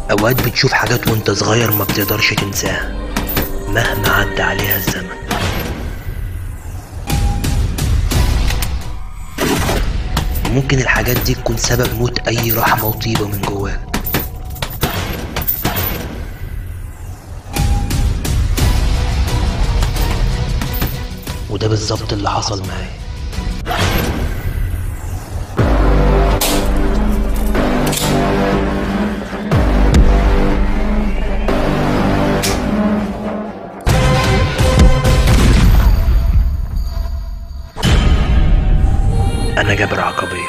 اوقات بتشوف حاجات وانت صغير ما بتقدرش تنساها مهما عدى عليها الزمن ممكن الحاجات دي تكون سبب موت اي رحمة وطيبة من جواك وده بالظبط اللي حصل معايا أنا جابر عقبية